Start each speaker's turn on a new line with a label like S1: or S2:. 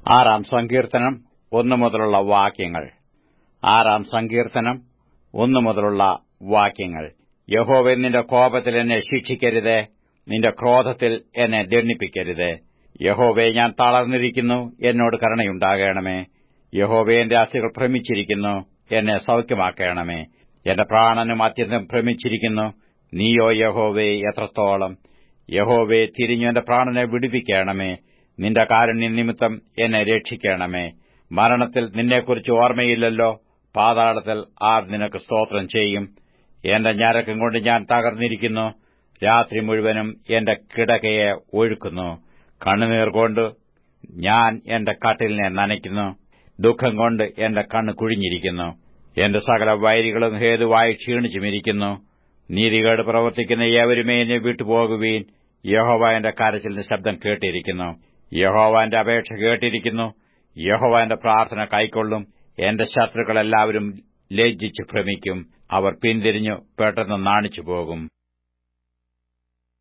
S1: ആറാം സങ്കീർത്തനം ഒന്നു മുതലുള്ള വാക്യങ്ങൾ ആറാം സങ്കീർത്തനം ഒന്നു മുതലുള്ള വാക്യങ്ങൾ യഹോവേ നിന്റെ കോപത്തിൽ എന്നെ ശിക്ഷിക്കരുതേ നിന്റെ ക്രോധത്തിൽ എന്നെ ദണ്ണിപ്പിക്കരുതേ യഹോവേ ഞാൻ തളർന്നിരിക്കുന്നു എന്നോട് കരുണയുണ്ടാകണമേ യഹോവേ എന്റെ അസ്ഥികൾ ഭ്രമിച്ചിരിക്കുന്നു എന്നെ സൗഖ്യമാക്കണമേ എന്റെ പ്രാണനും അത്യന്തം ഭ്രമിച്ചിരിക്കുന്നു നീയോ യഹോവേ എത്രത്തോളം യഹോവേ തിരിഞ്ഞു എന്റെ പ്രാണനെ വിടുവിക്കണമേ നിന്റെ കാരുണ്യ നിമിത്തം എന്നെ രക്ഷിക്കണമേ മരണത്തിൽ നിന്നെക്കുറിച്ച് ഓർമ്മയില്ലല്ലോ പാതാളത്തിൽ ആർ നിനക്ക് സ്തോത്രം ചെയ്യും എന്റെ ഞരക്കം കൊണ്ട് ഞാൻ തകർന്നിരിക്കുന്നു രാത്രി മുഴുവനും എന്റെ കിടകയെ ഒഴുക്കുന്നു കണ്ണുനീർ കൊണ്ട് ഞാൻ എന്റെ കട്ടിലിനെ നനയ്ക്കുന്നു ദുഃഖം കൊണ്ട് എന്റെ കണ്ണ് കുഴിഞ്ഞിരിക്കുന്നു എന്റെ സകല വൈരികളും ഹേതുവായി ക്ഷീണിച്ചുമിരിക്കുന്നു നീതികേട് പ്രവർത്തിക്കുന്ന ഏവരുമേ എന്നെ വിട്ടുപോകുവീൻ യഹോവ എന്റെ കരച്ചിലിന് ശബ്ദം കേട്ടിരിക്കുന്നു യഹോവ എന്റെ അപേക്ഷ കേട്ടിരിക്കുന്നു യഹോവ എന്റെ പ്രാർത്ഥന കൈക്കൊള്ളും എന്റെ ശത്രുക്കളെല്ലാവരും ലജ്ജിച്ച് ഭ്രമിക്കും അവർ പിന്തിരിഞ്ഞു പെട്ടെന്ന് നാണിച്ചു പോകും